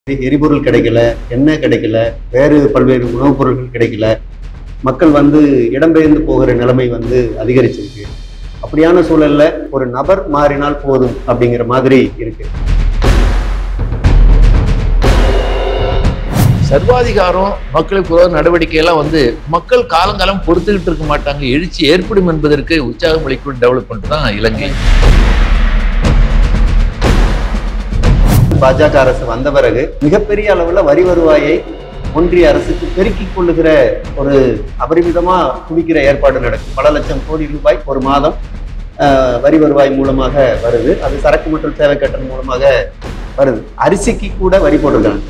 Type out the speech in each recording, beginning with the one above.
எரிபொருள் கிடைக்கல எண்ணெய் கிடைக்கல வேறு பல்வேறு உணவுப் பொருட்கள் கிடைக்கல மக்கள் வந்து இடம்பெயர்ந்து போகிற நிலைமை வந்து அதிகரிச்சிருக்கு அப்படியான சூழல்ல ஒரு நபர் மாறினால் போதும் அப்படிங்கிற மாதிரி இருக்கு சர்வாதிகாரம் மக்களுக்கு உதவ நடவடிக்கை எல்லாம் வந்து மக்கள் காலங்காலம் பொறுத்துக்கிட்டு இருக்க மாட்டாங்க எழுச்சி ஏற்படும் என்பதற்கு உற்சாகம் அளிக்கும் டெவலப்மெண்ட் தான் இலங்கை பாஜக அரசு வந்த பிறகு மிகப்பெரிய அளவுல வரி வருவாயை ஒன்றிய அரசுக்கு பெருக்கிக் கொள்ளுகிற ஒரு அபரிமிதமா குவிக்கிற ஏற்பாடு நடக்கும் பல லட்சம் கோடி ரூபாய் ஒரு மாதம் ஆஹ், வரி வருவாய் மூலமாக வருது அது சரக்கு மற்றும் சேவை கட்டணம் மூலமாக வருது அரிசிக்கு கூட வரி போட்டிருக்காங்க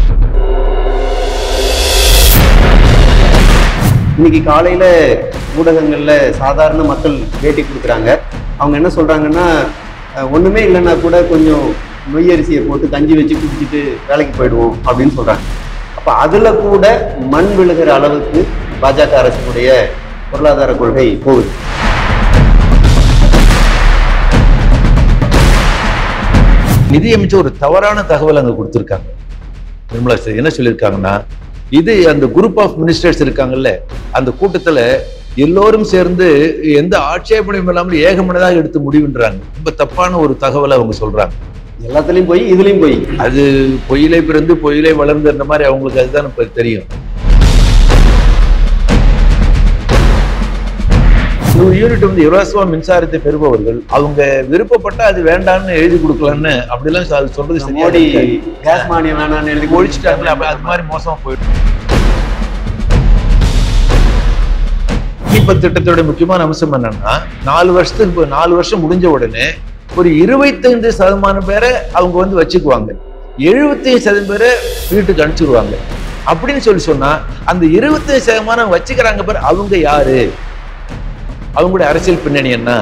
இன்னைக்கு காலையில ஊடகங்கள்ல சாதாரண மக்கள் பேட்டி கொடுக்குறாங்க அவங்க என்ன சொல்றாங்கன்னா அஹ், ஒண்ணுமே இல்லைன்னா கூட கொஞ்சம் நொய் அரிசியை போட்டு கஞ்சி வச்சு குடிச்சிட்டு வேலைக்கு போயிடுவோம் அப்படின்னு சொல்றாங்க அப்ப அதுல கூட மண் விழுகிற அளவுக்கு பாஜக அரசினுடைய பொருளாதார கொள்கை போகுது நிதியமைச்சர் ஒரு தவறான தகவல் அங்க கொடுத்திருக்காங்க நிர்மலா சீ- என்ன சொல்லியிருக்காங்கன்னா இது அந்த குரூப் ஆஃப் மினிஸ்டர்ஸ் இருக்காங்கல்ல அந்த கூட்டத்துல எல்லோரும் சேர்ந்து எந்த ஆட்சேபனையும் இல்லாமல் ஏகமனதாக எடுத்து முடிவுன்றாங்க ரொம்ப தப்பான ஒரு தகவலை அவங்க சொல்றாங்க எல்லாத்துலயும் போய் இதுலயும் போய் அது பொயிலை பிறந்து பொயிலை வளர்ந்துன்ற மாதிரி அவங்களுக்கு அதுதான் இப்ப தெரியும் நூறு யூனிட் வந்து இலவசமா மின்சாரத்தை பெறுபவர்கள் அவங்க விருப்பப்பட்டா அது வேண்டாம்னு எழுதி கொடுக்கலான்னு அப்படிலாம் சொ- அது சொல்றது சரியா மோடி இருக்காது. கேஸ் மானியம் வேணாம்னு எழுதி ஒழிச்சிட்டாங்களே அப்ப அது மாதிரி மோசமா போயிடும் இப்ப திட்டத்தோட முக்கியமான அம்சம் என்னன்னா நாலு வருஷத்துக்கு இப்ப நாலு வருஷம் முடிஞ்ச உடனே ஒரு இருபத்தைந்து சதமானம் பேரை அவங்க வந்து வச்சுக்குவாங்க எழுபத்தைந்து சதவீதம் பேரை வீட்டுக்கு அனுப்பிச்சிருவாங்க அப்படின்னு சொல்லி சொன்னா அந்த இருபத்தைந்து சதமானம் வச்சுக்கிறாங்க பேர் அவங்க யாரு அவங்களுடைய அரசியல் பின்னணி என்ன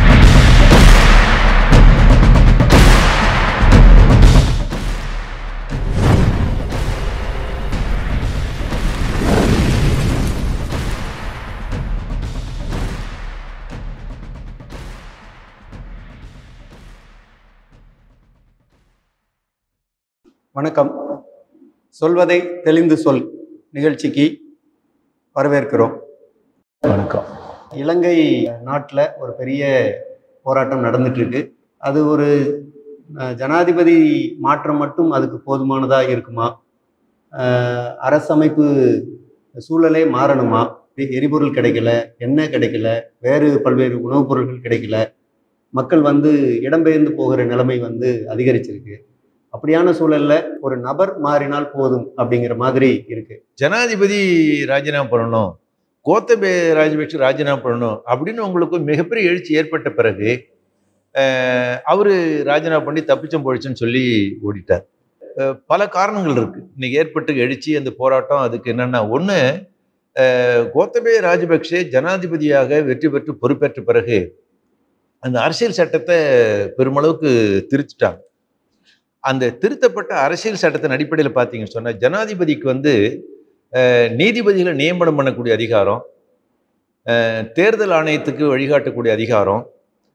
வணக்கம் சொல்வதை தெளிந்து சொல் நிகழ்ச்சிக்கு வரவேற்கிறோம் வணக்கம் இலங்கை நாட்டில் ஒரு பெரிய போராட்டம் நடந்துட்டு இருக்கு அது ஒரு அஹ், ஜனாதிபதி மாற்றம் மட்டும் அதுக்கு போதுமானதாக இருக்குமா அஹ், அரசமைப்பு சூழலே மாறணுமா எ- எரிபொருள் கிடைக்கல எண்ணெய் கிடைக்கல வேறு பல்வேறு உணவுப் பொருட்கள் கிடைக்கல மக்கள் வந்து இடம்பெயர்ந்து போகிற நிலைமை வந்து அதிகரிச்சிருக்கு அப்படியான சூழல்ல ஒரு நபர் மாறினால் போதும் அப்படிங்கிற மாதிரி இருக்கு ஜனாதிபதி ராஜினாமா பண்ணணும் கோத்தபே ராஜபக்ஷ ராஜினாமா பண்ணணும் அப்படின்னு உங்களுக்கு ஒரு மிகப்பெரிய எழுச்சி ஏற்பட்ட பிறகு அஹ், அவரு ராஜினாமா பண்ணி தப்பிச்சம் போயிடுச்சுன்னு சொல்லி ஓடிட்டார் அஹ், பல காரணங்கள் இருக்கு இன்னைக்கு ஏற்பட்ட எழுச்சி அந்த போராட்டம் அதுக்கு என்னன்னா ஒன்று கோத்தபே ராஜபக்ஷே ஜனாதிபதியாக வெற்றி பெற்று பொறுப்பேற்ற பிறகு அந்த அரசியல் சட்டத்தை பெருமளவுக்கு திருத்திட்டாங்க அந்த திருத்தப்பட்ட அரசியல் சட்டத்தின் அடிப்படையில் பார்த்தீங்கன்னு சொன்னால் ஜனாதிபதிக்கு வந்து அஹ், நீதிபதிகளை நியமனம் பண்ணக்கூடிய அதிகாரம் அஹ், தேர்தல் ஆணையத்துக்கு வழிகாட்டக்கூடிய அதிகாரம்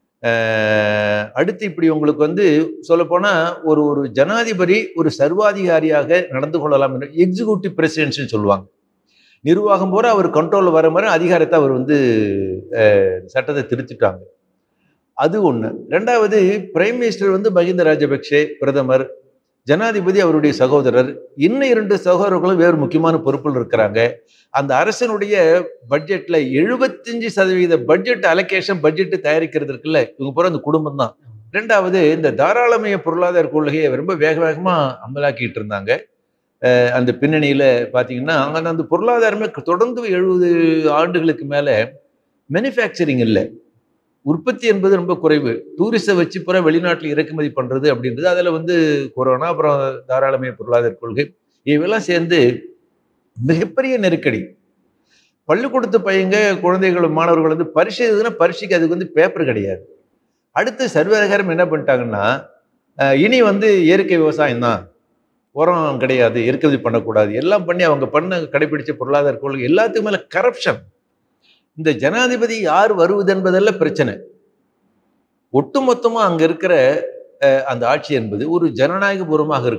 அஹ், அடுத்து இப்படி உங்களுக்கு வந்து சொல்லப்போனால் ஒரு ஒரு ஜனாதிபதி ஒரு சர்வாதிகாரியாக நடந்து கொள்ளலாம் என்று எக்ஸிக்யூட்டிவ் பிரசிடென்ட்ஸ்னு சொல்லுவாங்க நிர்வாகம் பூரா அவர் கண்ட்ரோலில் வர மாதிரி அதிகாரத்தை அவர் வந்து அஹ், சட்டத்தை திருத்திட்டாங்க அது ஒன்று ரெண்டாவது பிரைம் மினிஸ்டர் வந்து மஹிந்த ராஜபக்ஷே பிரதமர் ஜனாதிபதி அவருடைய சகோதரர் இன்னும் இரண்டு சகோதரர்களும் வேறு முக்கியமான பொறுப்பில் இருக்கிறாங்க அந்த அரசனுடைய பட்ஜெட்ல எழுபத்தஞ்சு சதவீத பட்ஜெட் அலோகேஷன் பட்ஜெட் தயாரிக்கிறது இருக்குல்ல இவங்க பூரா அந்த குடும்பம் தான் ரெண்டாவது இந்த தாராளமய பொருளாதார கொள்கையை ரொம்ப வேக வேகமா அமலாக்கிட்டு இருந்தாங்க அஹ் அந்த பின்னணியில பாத்தீங்கன்னா அங்க அந்த பொருளாதாரமே தொடர்ந்து எழுபது ஆண்டுகளுக்கு மேல மேனுஃபேக்சரிங் இல்லை உற்பத்தி என்பது ரொம்ப குறைவு டூரிஸ்டை வச்சு பூரா வெளிநாட்டில் இறக்குமதி பண்றது அப்படின்றது அதில் வந்து கொரோனா அப்புறம் தாராளமய பொருளாதார கொள்கை இவையெல்லாம் சேர்ந்து மிகப்பெரிய நெருக்கடி பள்ளிக்கூடத்து பையங்க குழந்தைகள் மாணவர்கள் வந்து பரிசு எழுதுனா பரீட்சைக்கு அதுக்கு வந்து பேப்பர் கிடையாது அடுத்து சர்வாதிகாரம் என்ன பண்ணிட்டாங்கன்னா அஹ், இனி வந்து இயற்கை விவசாயம் தான் உரம் கிடையாது இறக்குமதி பண்ணக்கூடாது எல்லாம் பண்ணி அவங்க பண்ண கடைபிடிச்ச பொருளாதார கொள்கை எல்லாத்துக்கும் மேல கரப்ஷன் இந்த ஜனாதிபதி யார் வருவது என்பதல்ல பிரச்சனை ஒட்டுமொத்தமா அங்க இருக்கிற அஹ், அந்த ஆட்சி என்பது ஒரு ஜனநாயக பூர்வமாக இருக்கணும்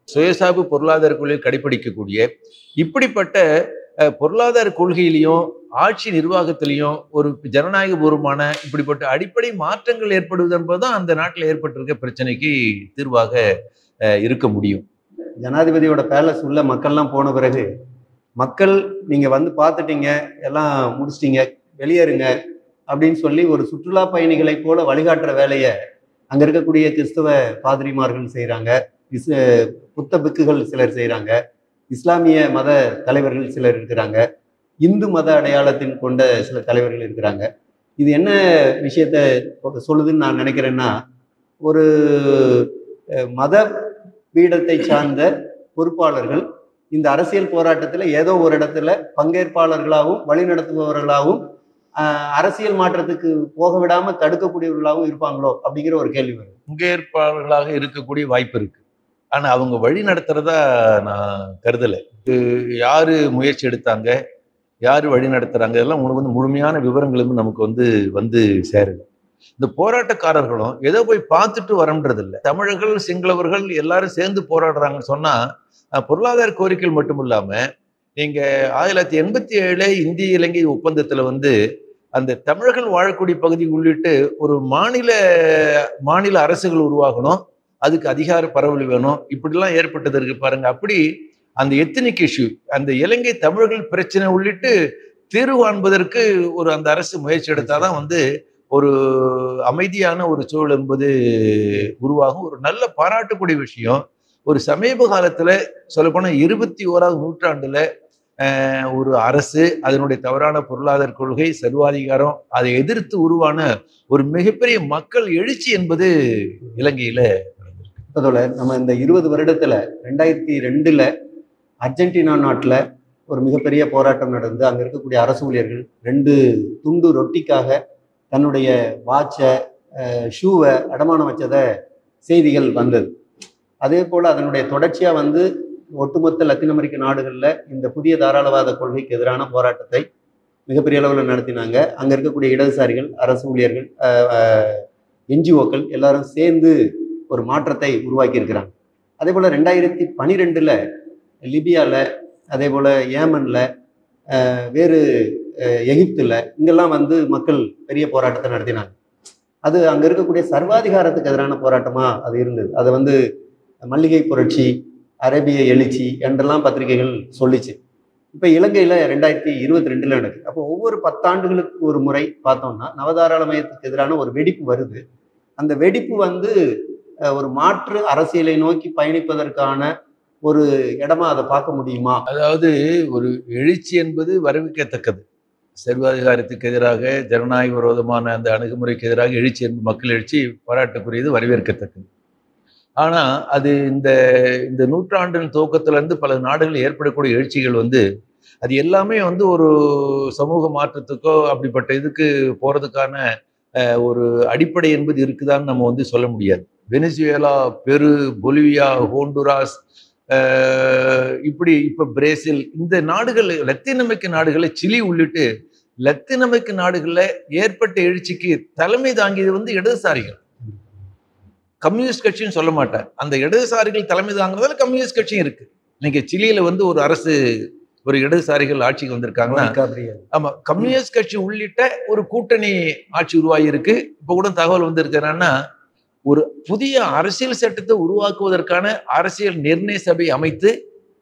சுயசார்பு பொருளாதார கொள்கையில் கடைபிடிக்கக்கூடிய இப்படிப்பட்ட அஹ், பொருளாதார கொள்கையிலையும் ஆட்சி நிர்வாகத்திலையும் ஒரு ஜனநாயக பூர்வமான இப்படிப்பட்ட அடிப்படை மாற்றங்கள் ஏற்படுவது என்பதுதான் அந்த நாட்டில் ஏற்பட்டிருக்க பிரச்சனைக்கு தீர்வாக அஹ், இருக்க முடியும் ஜனாதிபதியோட பேலஸ் உள்ள மக்கள்லாம் போன பிறகு மக்கள் நீங்க வந்து பார்த்துட்டீங்க எல்லாம் முடிச்சிட்டீங்க வெளியேறுங்க அப்படின்னு சொல்லி ஒரு சுற்றுலா பயணிகளை போல வழிகாட்டுற வேலையை அங்க இருக்கக்கூடிய கிறிஸ்தவ பாதிரிமார்கள் செய்றாங்க இஸ் புத்த பிக்குகள் சிலர் செய்றாங்க இஸ்லாமிய மத தலைவர்கள் சிலர் இருக்கிறாங்க இந்து மத அடையாளத்தின் கொண்ட சில தலைவர்கள் இருக்கிறாங்க இது என்ன விஷயத்த சொல்லுதுன்னு நான் நினைக்கிறேன்னா ஒரு அஹ், மத பீடத்தை சார்ந்த பொறுப்பாளர்கள் இந்த அரசியல் போராட்டத்தில் ஏதோ ஒரு இடத்துல பங்கேற்பாளர்களாகவும் வழிநடத்துபவர்களாகவும் ஆஹ், அரசியல் மாற்றத்துக்கு போக விடாம தடுக்கக்கூடியவர்களாகவும் இருப்பாங்களோ அப்படிங்கிற ஒரு கேள்வி வருது பங்கேற்பாளர்களாக இருக்கக்கூடிய வாய்ப்பு இருக்கு ஆனா அவங்க வழி நடத்துறதா நான் கருதலை இது யாரு முயற்சி எடுத்தாங்க யாரு வழி நடத்துறாங்க இதெல்லாம் உங்களுக்கு வந்து முழுமையான விவரங்களும் நமக்கு வந்து வந்து சேருது இந்த போராட்டக்காரர்களும் ஏதோ போய் பார்த்துட்டு வரன்றது இல்லை தமிழர்கள் சிங்களவர்கள் எல்லாரும் சேர்ந்து போராடுறாங்கன்னு சொன்னா அஹ், பொருளாதார கோரிக்கைகள் மட்டும் இல்லாம நீங்க ஆயிரத்தி தொள்ளாயிரத்தி எண்பத்தி ஏழு இந்திய இலங்கை ஒப்பந்தத்துல வந்து அந்த தமிழர்கள் வாழக்கூடிய பகுதி உள்ளிட்டு ஒரு மாநில மாநில அரசுகள் உருவாகணும் அதுக்கு அதிகார பரவல் வேணும் இப்படிலாம் ஏற்பட்டது இருக்கு பாருங்க அப்படி அந்த எத்தனிக் இஷ்யூ அந்த இலங்கை தமிழர்கள் பிரச்சனை உள்ளிட்டு தீர்வு காண்பதற்கு ஒரு அந்த அரசு முயற்சி எடுத்தாதான் வந்து ஒரு அமைதியான ஒரு சூழல் என்பது உருவாகும் ஒரு நல்ல பாராட்டக்கூடிய விஷயம் ஒரு சமீப காலத்துல சொல்லப்போனா இருபத்தி ஓராவது நூற்றாண்டுல அஹ், ஒரு அரசு அதனுடைய தவறான பொருளாதார கொள்கை சர்வாதிகாரம் அதை எதிர்த்து உருவான ஒரு மிகப்பெரிய மக்கள் எழுச்சி என்பது இலங்கையில நடந்திருக்கு அதோட நம்ம இந்த இருபது வருடத்துல ரெண்டாயிரத்தி ரெண்டுல அர்ஜென்டினா நாட்டுல ஒரு மிகப்பெரிய போராட்டம் நடந்து அங்க இருக்கக்கூடிய அரசு ஊழியர்கள் ரெண்டு துண்டு ரொட்டிக்காக தன்னுடைய வாட்சை ஷூவை அடமானம் வச்சத செய்திகள் வந்தது அதே போல அதனுடைய தொடர்ச்சியா வந்து ஒட்டுமொத்த லத்தீன் அமெரிக்க நாடுகளில் இந்த புதிய தாராளவாத கொள்கைக்கு எதிரான போராட்டத்தை மிகப்பெரிய அளவில் நடத்தினாங்க அங்கே இருக்கக்கூடிய இடதுசாரிகள் அரசு ஊழியர்கள் என்ஜிஓக்கள் எல்லாரும் சேர்ந்து ஒரு மாற்றத்தை உருவாக்கி இருக்கிறாங்க அதே போல் ரெண்டாயிரத்தி பனிரெண்டில் லிபியாவில் அதே போல் ஏமனில் வேறு அஹ், எகிப்துல இங்கெல்லாம் வந்து மக்கள் பெரிய போராட்டத்தை நடத்தினாங்க அது அங்கே இருக்கக்கூடிய சர்வாதிகாரத்துக்கு எதிரான போராட்டமாக அது இருந்தது அதை வந்து மல்லிகை புரட்சி அரேபிய எழுச்சி என்றெல்லாம் பத்திரிகைகள் சொல்லிச்சு இப்போ இலங்கையில் ரெண்டாயிரத்தி இருபத்தி ரெண்டில் நடக்குது அப்போ ஒவ்வொரு பத்தாண்டுகளுக்கு ஒரு முறை பார்த்தோம்னா நவதாராளமயத்துக்கு எதிரான ஒரு வெடிப்பு வருது அந்த வெடிப்பு வந்து அஹ், ஒரு மாற்று அரசியலை நோக்கி பயணிப்பதற்கான ஒரு இடமா அதை பார்க்க முடியுமா அதாவது ஒரு எழுச்சி என்பது வரவேற்கத்தக்கது சர்வாதிகாரத்துக்கு எதிராக ஜனநாயக விரோதமான அந்த அணுகுமுறைக்கு எதிராக எழுச்சி என்பது மக்கள் எழுச்சி பாராட்டுக்குரியது வரவேற்கத்தக்கது ஆனா அது இந்த இந்த நூற்றாண்டின் துவக்கத்துல இருந்து பல நாடுகளில் ஏற்படக்கூடிய எழுச்சிகள் வந்து அது எல்லாமே வந்து ஒரு சமூக மாற்றத்துக்கோ அப்படிப்பட்ட இதுக்கு போறதுக்கான அஹ், ஒரு அடிப்படை என்பது இருக்குதான்னு நம்ம வந்து சொல்ல முடியாது வெனிசுவேலா பெரு பொலிவியா ஹோண்டுராஸ் அஹ், இப்படி இப்ப பிரேசில் இந்த நாடுகள் லத்தீன் அமெரிக்க நாடுகளை சிலி உள்ளிட்டு லத்தீன் அமெரிக்க நாடுகள்ல ஏற்பட்ட எழுச்சிக்கு தலைமை தாங்கியது வந்து இடதுசாரிகள் கம்யூனிஸ்ட் கட்சின்னு சொல்ல மாட்டேன் அந்த இடதுசாரிகள் தலைமை தாங்குறதுல கம்யூனிஸ்ட் கட்சியும் இருக்கு இன்னைக்கு சிலியில வந்து ஒரு அரசு ஒரு இடதுசாரிகள் ஆட்சிக்கு வந்திருக்காங்கன்னா காப்ரியல். ஆமா கம்யூனிஸ்ட் கட்சி உள்ளிட்ட ஒரு கூட்டணி ஆட்சி உருவாகி இருக்கு இப்ப கூட தகவல் வந்திருக்கிறன்னா ஒரு புதிய அரசியல் சட்டத்தை உருவாக்குவதற்கான அரசியல் நிர்ணய சபை அமைத்து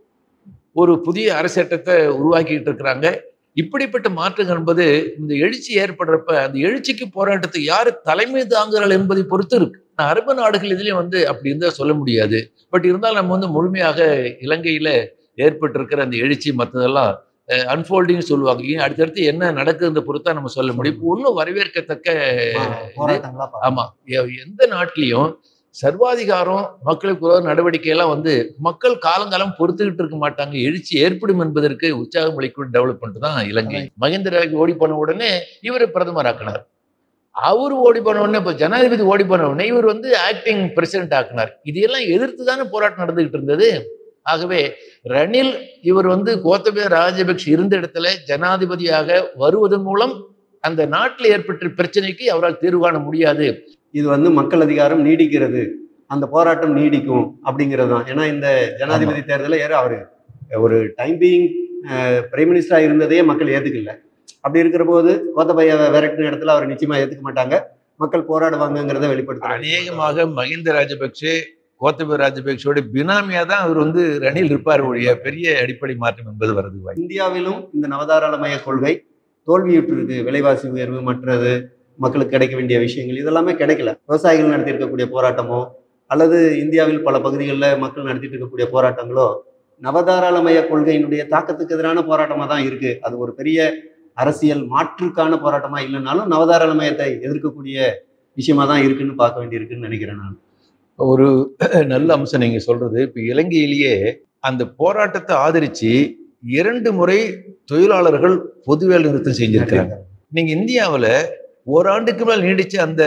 ஒரு புதிய அரசியல் சட்டத்தை உருவாக்கிட்டு இருக்கிறாங்க இப்படிப்பட்ட மாற்றங்கள் என்பது இந்த எழுச்சி ஏற்படுறப்ப அந்த எழுச்சிக்கு போராட்டத்தை யாரு தலைமை தாங்குகிறாள் என்பதை பொறுத்து இருக்கு நான் அரபு நாடுகள் இதுலயும் வந்து அப்படி இருந்தா சொல்ல முடியாது பட் இருந்தாலும் நம்ம வந்து முழுமையாக இலங்கையில ஏற்பட்டிருக்கிற அந்த எழுச்சி மற்றதெல்லாம் அன்ஃபோல்டிங் சொல்லுவாங்க ஏன் அடுத்தடுத்து என்ன நடக்குதுன்ற பொறுத்தா நம்ம சொல்ல முடியும் இப்போ ஒன்றும் வரவேற்கத்தக்க ஆ, போராட்டங்களா பார்க்க ஆமா எ- எந்த நாட்டிலையும் சர்வாதிகாரம் மக்களுக்கு விரோத நடவடிக்கை எல்லாம் வந்து மக்கள் காலங்காலம் பொறுத்துக்கிட்டு இருக்க மாட்டாங்க எழுச்சி ஏற்படும் என்பதற்கு உற்சாகம் அளிக்கும் டெவலப்மெண்ட் தான் இலங்கை மகேந்திர ராஜ் ஓடி போன உடனே இவர் பிரதமர் ஆக்கினார் அவர் ஓடி போன உடனே இப்போ ஜனாதிபதி ஓடி போன உடனே இவர் வந்து ஆக்டிங் பிரசிடென்ட் ஆக்கினார் இதையெல்லாம் எதிர்த்து தானே போராட்டம் நடந்துகிட்டு இருந்தது ஆகவே ரணில் இவர் வந்து கோத்தபய ராஜபக்ஷ இருந்த இடத்துல ஜனாதிபதியாக வருவதன் மூலம் அந்த நாட்டில் ஏற்பட்ட பிரச்சனைக்கு அவரால் தீர்வு காண முடியாது இது வந்து மக்கள் அதிகாரம் நீடிக்கிறது அந்த போராட்டம் நீடிக்கும் அப்படிங்கிறது தான் ஏன்னா இந்த ஜனாதிபதி தேர்தலில் ஏற அவரு ஒரு டைம் பீயிங் பிரைம் மினிஸ்டரா இருந்ததையே மக்கள் ஏத்துக்கல அப்படி இருக்கிற போது கோத்தபய விரட்டின இடத்துல அவர் நிச்சயமா ஏத்துக்க மாட்டாங்க மக்கள் போராடுவாங்கங்கிறத வெளிப்படுத்துறாங்க அநேகமாக மஹிந்த ராஜபக்சே கோத்தபய ராஜபக்சோட பினாமியா தான் அவர் வந்து ரணில் இருப்பார் ஒழிய பெரிய அடிப்படை மாற்றம் என்பது வருது வாய்ப்பு இந்தியாவிலும் இந்த நவதாராளமய கொள்கை தோல்வியுற்றிருக்கு விலைவாசி உயர்வு மற்றது மக்களுக்கு கிடைக்க வேண்டிய விஷயங்கள் இதெல்லாமே கிடைக்கல விவசாயிகள் நடத்தியிருக்கக்கூடிய போராட்டமோ அல்லது இந்தியாவில் பல பகுதிகளில் மக்கள் நடத்திட்டு இருக்கக்கூடிய போராட்டங்களோ நவதாராளமய கொள்கையினுடைய தாக்கத்துக்கு எதிரான போராட்டமாக தான் இருக்கு அது ஒரு பெரிய அரசியல் மாற்றுக்கான போராட்டமா இல்லைனாலும் நவதாராளமயத்தை எதிர்க்கக்கூடிய விஷயமா தான் இருக்குன்னு பார்க்க வேண்டியிருக்குன்னு நினைக்கிறேன் நான் ஒரு நல்ல அம்சம் நீங்க சொல்றது இப்ப இலங்கையிலேயே அந்த போராட்டத்தை ஆதரிச்சு இரண்டு முறை தொழிலாளர்கள் பொது வேலை நிறுத்தம் செஞ்சிருக்காங்க நீங்க இந்தியாவுல ஓராண்டுக்கு மேல் நீடிச்ச அந்த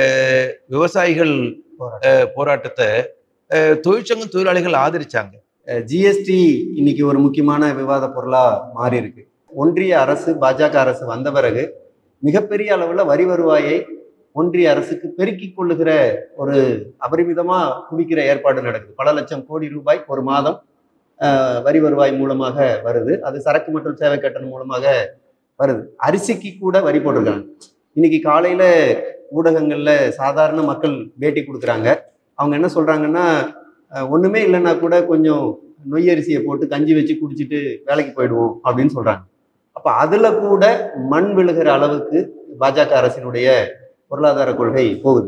விவசாயிகள் போராட்டம். அஹ், போராட்டத்தை அஹ், தொழிற்சங்கம் தொழிலாளிகள் ஆதரிச்சாங்க ஜிஎஸ்டி இன்னைக்கு ஒரு முக்கியமான விவாத பொருளா மாறி இருக்கு ஒன்றிய அரசு பாஜக அரசு வந்த பிறகு மிகப்பெரிய அளவுல வரி வருவாயை ஒன்றிய அரசுக்கு பெருக்கிக் கொள்ளுகிற ஒரு அபரிமிதமா குவிக்கிற ஏற்பாடு நடக்குது பல லட்சம் கோடி ரூபாய் ஒரு மாதம் ஆஹ், வரி வருவாய் மூலமாக வருது அது சரக்கு மற்றும் சேவை கட்டணம் மூலமாக வருது அரிசிக்கு கூட வரி போட்டிருக்காங்க இன்னைக்கு காலையில ஊடகங்கள்ல சாதாரண மக்கள் பேட்டி கொடுக்குறாங்க அவங்க என்ன சொல்றாங்கன்னா அஹ் ஒண்ணுமே இல்லைன்னா கூட கொஞ்சம் நொய் அரிசியை போட்டு கஞ்சி வச்சு குடிச்சிட்டு வேலைக்கு போயிடுவோம் அப்படின்னு சொல்றாங்க அப்ப அதுல கூட மண் விழுகிற அளவுக்கு பாஜக அரசினுடைய பொருளாதார கொள்கை போகுது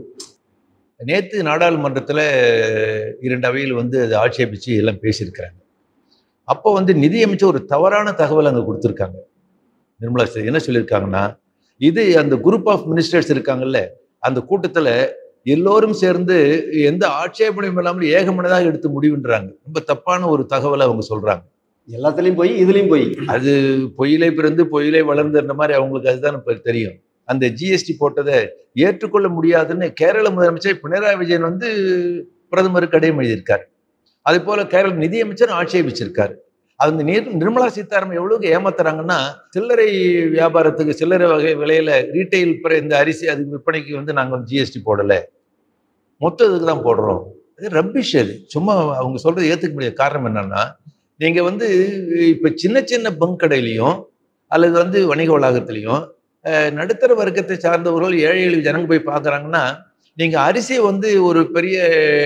நேத்து நாடாளுமன்றத்துல இரண்டு அவையில் வந்து அதை ஆட்சேபிச்சு எல்லாம் பேசியிருக்கிறாங்க அப்போ வந்து நிதியமைச்சர் ஒரு தவறான தகவல் அங்க கொடுத்துருக்காங்க நிர்மலா சீதாராமன் என்ன சொல்லியிருக்காங்கன்னா இது அந்த குரூப் ஆஃப் மினிஸ்டர்ஸ் இருக்காங்கல்ல அந்த கூட்டத்துல எல்லோரும் சேர்ந்து எந்த ஆட்சேபனையும் இல்லாமல் ஏகமனதாக எடுத்து முடிவுன்றாங்க ரொம்ப தப்பான ஒரு தகவலை அவங்க சொல்றாங்க எல்லாத்துலயும் போய் இதுலயும் போய் அது பொயிலை பிறந்து பொயிலை வளர்ந்துன்ற மாதிரி அவங்களுக்கு அதுதான் இப்ப தெரியும் அந்த ஜிஎஸ்டி போட்டதை ஏற்றுக்கொள்ள முடியாதுன்னு கேரள முதலமைச்சர் பினராயி விஜயன் வந்து பிரதமருக்கு கடிதம் எழுதியிருக்காரு அதே போல கேரள நிதியமைச்சர் ஆட்சேபிச்சிருக்காரு அந்த நிர் நிர்மலா சீதாராமன் எவ்வளவுக்கு ஏமாத்துறாங்கன்னா சில்லறை வியாபாரத்துக்கு சில்லறை வகை விலையில ரீட்டைல் இந்த அரிசி அது விற்பனைக்கு வந்து நாங்கள் ஜிஎஸ்டி போடல மொத்த இதுக்கு தான் போடுறோம் அது ரப்பிஷ் அது சும்மா அவங்க சொல்றது ஏத்துக்க முடியாத காரணம் என்னன்னா நீங்க வந்து இப்ப சின்ன சின்ன பங்க் கடையிலையும் அல்லது வந்து வணிக வளாகத்திலையும் அஹ், நடுத்தர வர்க்கத்தை சார்ந்தவர்கள் ஏழை எளிய ஜனங்க போய் பார்க்கறாங்கன்னா நீங்க அரிசியை வந்து ஒரு பெரிய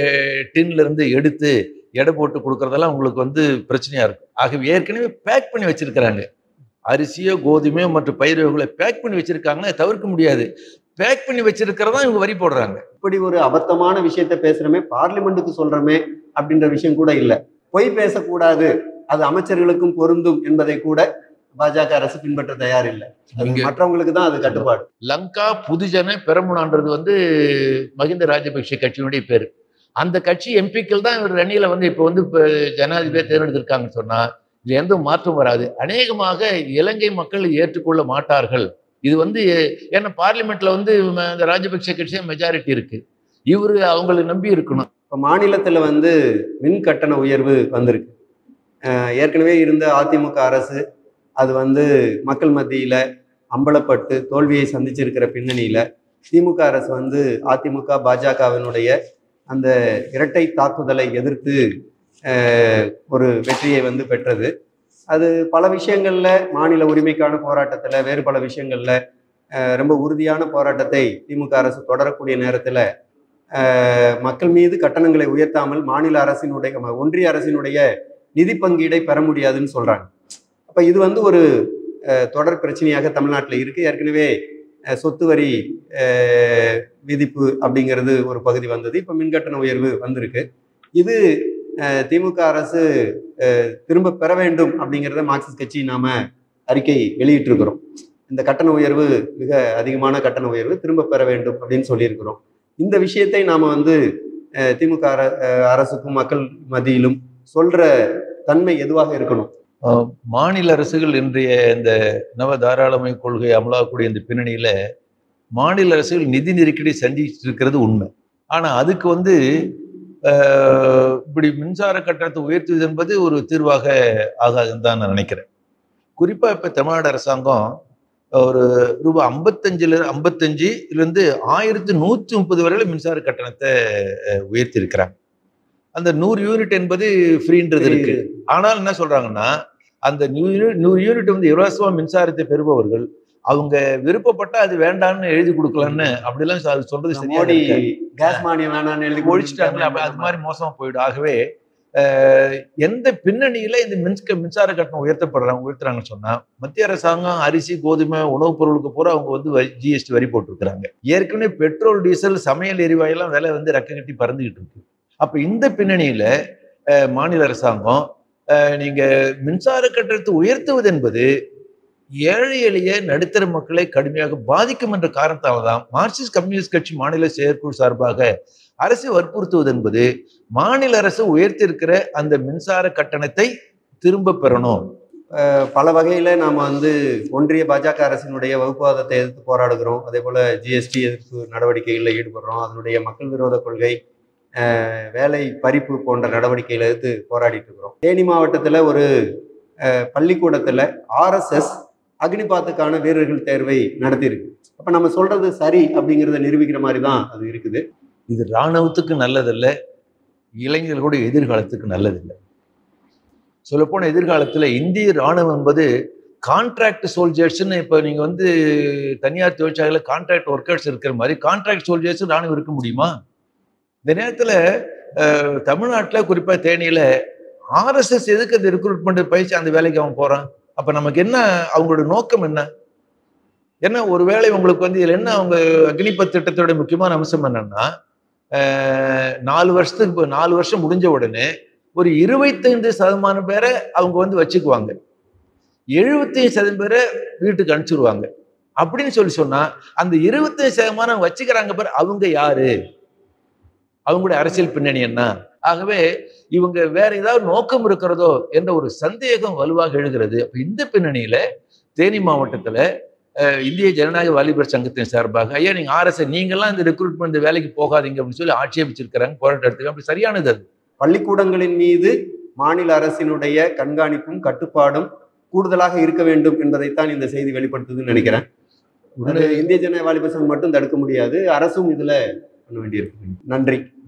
டின்ல இருந்து எடுத்து எடை போட்டு கொடுக்கறதெல்லாம் உங்களுக்கு வந்து பிரச்சனையா இருக்கும் ஆகவே ஏற்கனவே பேக் பண்ணி வச்சிருக்கிறாங்க அரிசியோ கோதுமையோ மற்றும் பயிர் வகைகளை பேக் பண்ணி வச்சிருக்காங்கன்னா தவிர்க்க முடியாது பேக் பண்ணி வச்சிருக்கிறதா இவங்க வரி போடுறாங்க இப்படி ஒரு அபத்தமான விஷயத்த பேசுறோமே பார்லிமெண்ட்டுக்கு சொல்றோமே அப்படின்ற விஷயம் கூட இல்ல பொய் பேசக்கூடாது அது அமைச்சர்களுக்கும் பொருந்தும் என்பதை கூட பாஜக அரசு பின்பற்ற தயார் இல்லை அது இங்க- மற்றவங்களுக்கு தான் அது கட்டுப்பாடு லங்கா புதுஜன பெரமுனான்றது வந்து மகிந்த ராஜபக்ஷ கட்சியினுடைய பேர் அந்த கட்சி எம்பிக்கள் தான் இவர் ரணியில வந்து இப்போ வந்து இப்போ ஜனாதிபதியை தேர்ந்தெடுத்திருக்காங்கன்னு சொன்னா இது எந்த மாற்றம் வராது அநேகமாக இலங்கை மக்கள் ஏற்றுக்கொள்ள மாட்டார்கள் இது வந்து ஏன்னா பார்லிமெண்ட்ல வந்து ம- இந்த ராஜபக்ஷ கட்சியே மெஜாரிட்டி இருக்கு இவரு அவங்களை நம்பி இருக்கணும் இப்போ மாநிலத்தில் வந்து மின் கட்டண உயர்வு வந்திருக்கு அஹ் ஏற்கனவே இருந்த அதிமுக அரசு அது வந்து மக்கள் மத்தியில் அம்பலப்பட்டு தோல்வியை சந்திச்சிருக்கிற பின்னணியில் திமுக அரசு வந்து அதிமுக பாஜகவினுடைய அந்த இரட்டை தாக்குதலை எதிர்த்து அஹ், ஒரு வெற்றியை வந்து பெற்றது அது பல விஷயங்களில் மாநில உரிமைக்கான போராட்டத்தில் வேறு பல விஷயங்களில் ரொம்ப உறுதியான போராட்டத்தை திமுக அரசு தொடரக்கூடிய நேரத்தில் அஹ் மக்கள் மீது கட்டணங்களை உயர்த்தாமல் மாநில அரசினுடைய ம- ஒன்றிய அரசினுடைய நிதி பங்கீடை பெற முடியாதுன்னு சொல்றாங்க அப்ப இது வந்து ஒரு அஹ், தொடர் பிரச்சனையாக தமிழ்நாட்டில் இருக்கு ஏற்கனவே அஹ், சொத்து வரி அஹ், விதிப்பு அப்படிங்கிறது ஒரு பகுதி வந்தது இப்போ மின்கட்டண உயர்வு வந்திருக்கு இது அஹ், திமுக அரசு அஹ், திரும்ப பெற வேண்டும் அப்படிங்கிறத மார்க்சிஸ்ட் கட்சி நாம அறிக்கை வெளியிட்டிருக்கிறோம் இந்த கட்டண உயர்வு மிக அதிகமான கட்டண உயர்வு திரும்ப பெற வேண்டும் அப்படின்னு சொல்லியிருக்கிறோம் இந்த விஷயத்தை நாம வந்து அஹ், திமுக அர- அஹ், அரசுக்கும் மக்கள் மத்தியிலும் சொல்ற தன்மை எதுவாக இருக்கணும் அஹ் மாநில அரசுகள் இன்றைய இந்த நவ தாராளமய கொள்கை அமலாகக்கூடிய இந்த பின்னணியில மாநில அரசுகள் நிதி நெருக்கடி சந்திச்சிட்டு இருக்கிறது உண்மை ஆனா அதுக்கு வந்து அஹ், இப்படி மின்சார கட்டணத்தை உயர்த்துவது என்பது ஒரு தீர்வாக ஆகாதுன்னு தான் நான் நினைக்கிறேன் குறிப்பா இப்ப தமிழ்நாடு அரசாங்கம் ஒரு ரூபாய் ஐம்பத்தஞ்சுல ஐம்பத்தஞ்சுல இருந்து ஆயிரத்தி நூற்றி முப்பது வரையில மின்சார கட்டணத்தை அஹ், உயர்த்தி இருக்கிறாங்க அந்த நூறு யூனிட் என்பது ஃப்ரீன்றது இருக்கு ஆனால் என்ன சொல்றாங்கன்னா அந்த நூறு யூனிட் நூறு யூனிட் வந்து இலவசமா மின்சாரத்தை பெறுபவர்கள் அவங்க விருப்பப்பட்டா அது வேண்டாம்னு எழுதி கொடுக்கலான்னு அப்படிலாம் சொ- சொல்றது சரியா மோடி இருக்காது. கேஸ் மானியம் வேணாம்னு எழுதி ஒழிச்சிட்டாங்களா அப்ப அது மாதிரி மோசமா போயிடும் ஆகவே அஹ், எந்த பின்னணியில இந்த மின்ஸ்க மின்சார கட்டணம் உயர்த்தப்படுறாங்க உயர்த்துறாங்கன்னு சொன்னா மத்திய அரசாங்கம் அரிசி கோதுமை உணவுப் பொருளுக்கு பூரா அவங்க வந்து ஜிஎஸ்டி வரி போட்டிருக்கிறாங்க ஏற்கனவே பெட்ரோல் டீசல் சமையல் எரிவாயெல்லாம் விலை வந்து ரெக்க கட்டி பறந்துகிட்டு இருக்கு அப்ப இந்த பின்னணியில அஹ், மாநில அரசாங்கம் அஹ், நீங்க மின்சார கட்டணத்தை உயர்த்துவது என்பது ஏழை எளிய நடுத்தர மக்களை கடுமையாக பாதிக்கும் என்ற காரணத்தால் தான் மார்க்சிஸ்ட் கம்யூனிஸ்ட் கட்சி மாநில செயற்குழு சார்பாக அரசை வற்புறுத்துவது என்பது மாநில அரசு உயர்த்தியிருக்கிற அந்த மின்சார கட்டணத்தை திரும்ப பெறணும் பல வகையில நாம வந்து ஒன்றிய பாஜக அரசினுடைய வகுப்புவாதத்தை எதிர்த்து போராடுகிறோம் அதே போல ஜிஎஸ்டி எதிர்ப்பு நடவடிக்கைகளில் ஈடுபடுறோம் அதனுடைய மக்கள் விரோத கொள்கை அஹ், வேலை பறிப்பு போன்ற நடவடிக்கைகளை எதிர்த்து போராடிட்டு இருக்கிறோம் தேனி மாவட்டத்தில் ஒரு அஹ், பள்ளிக்கூடத்துல ஆர்எஸ்எஸ் அக்னிபாத்துக்கான வீரர்கள் தேர்வை நடத்தியிருக்கு அப்ப நம்ம சொல்றது சரி அப்படிங்கிறத நிரூபிக்கிற மாதிரி தான் அது இருக்குது இது இராணுவத்துக்கு நல்லதல்ல இளைஞர்களுடைய எதிர்காலத்துக்கு நல்லதில்லை சொல்லப்போன எதிர்காலத்துல இந்திய இராணுவம் என்பது கான்ட்ராக்ட் சோல்ஜர்ஸ்னு இப்போ நீங்க வந்து தனியார் தொழிற்சாலையில் கான்ட்ராக்ட் ஒர்க்கர்ஸ் இருக்கிற மாதிரி கான்ட்ராக்ட் சோல்ஜர்ஸ் ராணுவம் இருக்க முடியுமா இந்த நேரத்துல அஹ், தமிழ்நாட்டுல குறிப்பா தேனியில ஆர்எஸ்எஸ் எதுக்கு அந்த ரெக்ரூட்மெண்ட் பயிற்சி அந்த வேலைக்கு அவன் போறான் அப்ப நமக்கு என்ன அவங்களோட நோக்கம் என்ன என்ன ஒருவேளை உங்களுக்கு வந்து இதுல என்ன அவங்க அக்னிபத் திட்டத்தோட முக்கியமான அம்சம் என்னன்னா அஹ், நாலு வருஷத்துக்கு இப்போ நாலு வருஷம் முடிஞ்ச உடனே ஒரு இருபத்தைந்து சதமானம் பேரை அவங்க வந்து வச்சுக்குவாங்க எழுபத்தைந்து சதவீதம் பேரை வீட்டுக்கு அனுப்பிச்சிருவாங்க அப்படின்னு சொல்லி சொன்னா அந்த இருபத்தைந்து சதமானம் வச்சுக்கிறாங்க பேர் அவங்க யாரு அவங்களுடைய அரசியல் பின்னணி என்ன ஆகவே இவங்க வேற ஏதாவது நோக்கம் இருக்கிறதோ என்ற ஒரு சந்தேகம் வலுவாக எழுகிறது அப்ப இந்த பின்னணியில தேனி மாவட்டத்துல அஹ், இந்திய ஜனநாயக வாலிபர் சங்கத்தின் சார்பாக ஐயா நீங்க ஆர்எஸ் நீங்கெல்லாம் இந்த ரெக்ரூட்மெண்ட் வேலைக்கு போகாதீங்க அப்படின்னு சொல்லி ஆட்சேபிச்சிருக்கிறாங்க போராட்டம் எடுத்துக்க அப்படி சரியானது அது பள்ளிக்கூடங்களின் மீது மாநில அரசினுடைய கண்காணிப்பும் கட்டுப்பாடும் கூடுதலாக இருக்க வேண்டும் என்பதைத்தான் இந்த செய்தி வெளிப்படுத்துதுன்னு நினைக்கிறேன் அது இந்திய ஜனநாயக வாலிபர் சங்கம் மட்டும் தடுக்க முடியாது அரசும் இதுல பண்ண வேண்டியிருக்கு நன்றி